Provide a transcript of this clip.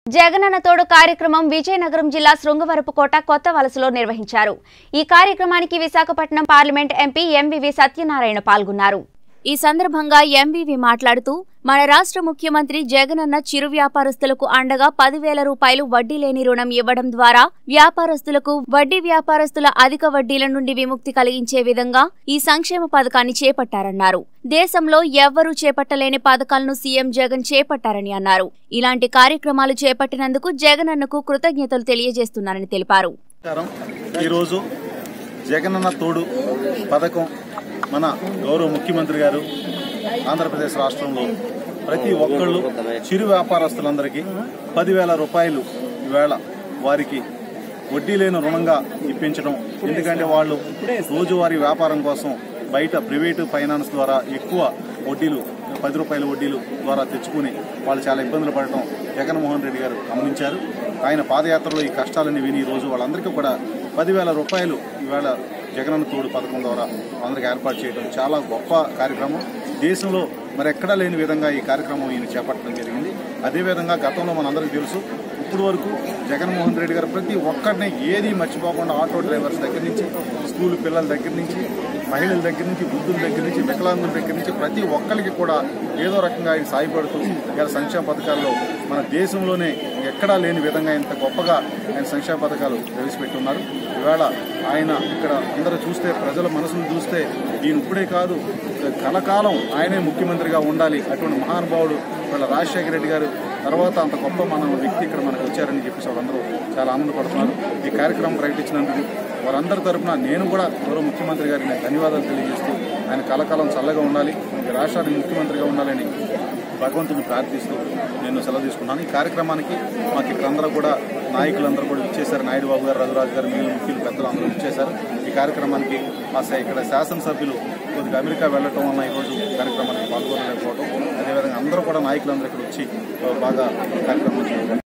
జగనన్న తోడు కార్యక్రమం విజయనగరం జిల్లా శృంగవరపుకోట కొత్త వలసలో నిర్వహించారు ఈ కార్యక్రమానికి Visakhapatnam parliament MP MVV Satyanarayana పాల్గొన్నారు ఈ సందర్భంగా ఎంవివి మాట్లాడుతూ మన రాష్ట్ర ముఖ్యమంత్రి జగనన్న చిరు వ్యాపారస్తులకు అండగా పదివేల రూపాయలు వడ్డీ లేని రుణం ఇవ్వడం ద్వారా వ్యాపారస్తులకు వడ్డీ వ్యాపారస్తుల అధిక వడ్డీల నుండి విముక్తి కలిగించే విధంగా ఈ సంక్షేమ పథకాన్ని చేపట్టారన్నారు దేశంలో ఎవ్వరూ చేపట్టలేని పథకాలను సీఎం జగన్ చేపట్టారని అన్నారు ఇలాంటి కార్యక్రమాలు చేపట్టినందుకు జగనన్నకు కృతజ్ఞతలు తెలియజేస్తున్నారని తెలిపారు నమస్కారం ఈరోజు జగనన్న తోడు పథకం మన గౌరవ ముఖ్యమంత్రి గారు ఆంధ్రప్రదేశ్ రాష్ట్రంలో ప్రతి ఒక్కళ్ళు చిరు వ్యాపారస్తులందరికీ పదివేల రూపాయలు ఈవేళ వారికి వడ్డీ లేని రుణంగా ఇప్పించడం ఎందుకంటే వాళ్ళు రోజువారీ వ్యాపారం కోసం బయట ప్రైవేటు ఫైనాన్స్ ద్వారా ఎక్కువ వడ్డీలు పది రూపాయల వడ్డీలు ద్వారా తెచ్చుకుని వాళ్ళు చాలా ఇబ్బందులు పడటం జగన్మోహన్ రెడ్డి గారు గమనించారు ఆయన పాదయాత్రలో ఈ కష్టాలని విని ఈ రోజు వాళ్ళందరికీ కూడా పదివేల రూపాయలు ఈవేళ జగనన్న తోడు పథకం ద్వారా అందరికి ఏర్పాటు చేయడం చాలా గొప్ప కార్యక్రమం దేశంలో మరి ఎక్కడా లేని విధంగా ఈ కార్యక్రమం ఈయన చేపట్టడం జరిగింది అదేవిధంగా గతంలో మనందరికీ తెలుసు ఇప్పుడు వరకు జగన్మోహన్ రెడ్డి గారు ప్రతి ఒక్కరిని ఏది మర్చిపోకుండా ఆటో డ్రైవర్స్ దగ్గర నుంచి స్కూల్ పిల్లల దగ్గర నుంచి మహిళల దగ్గర నుంచి వృద్ధుల దగ్గర నుంచి వికలాంగుల దగ్గర నుంచి ప్రతి ఒక్కరికి కూడా ఏదో రకంగా ఆయన సాయపడుతూ ఇలా సంక్షేమ పథకాల్లో మన దేశంలోనే ఎక్కడా లేని విధంగా ఇంత గొప్పగా ఆయన సంక్షేమ పథకాలు ప్రవేశపెట్టున్నారు ఇవాళ ఆయన ఇక్కడ అందరూ చూస్తే ప్రజల మనసును చూస్తే ఈయన ఇప్పుడే కాదు కలకాలం ఆయనే ముఖ్యమంత్రిగా ఉండాలి అటువంటి మహానుభావుడు వాళ్ళ రాజశేఖర రెడ్డి గారు తర్వాత అంత గొప్ప మన వ్యక్తి ఇక్కడ మనకు వచ్చారని చెప్పేసి వాళ్ళందరూ చాలా ఆనందపడుతున్నారు ఈ కార్యక్రమం ప్రకటించినందుకు వారందరి తరపున నేను కూడా గౌరవ ముఖ్యమంత్రి గారికి నేను ధన్యవాదాలు తెలియజేస్తూ ఆయన కలకాలం చల్లగా ఉండాలి ఈ రాష్ట్రానికి ముఖ్యమంత్రిగా ఉండాలని భగవంతుని ప్రార్థిస్తూ నేను సెలవు తీసుకున్నాను ఈ కార్యక్రమానికి మాకు ఇక్కడ అందరూ కూడా నాయకులందరూ కూడా ఇచ్చేశారు నాయుడు బాబు గారు రఘురాజు గారు మిగిలిన ముఖ్యులు పెద్దలు అందరూ ఇచ్చేశారు ఈ కార్యక్రమానికి మా స- ఇక్కడ శాసనసభ్యులు కొద్దిగా అమెరికా వెళ్ళటం వలన ఈరోజు కార్యక్రమానికి పాల్గొనలేకపోవడం అదేవిధంగా అందరూ కూడా నాయకులందరూ ఇక్కడ వచ్చి బాగా కార్యక్రమం చేయడం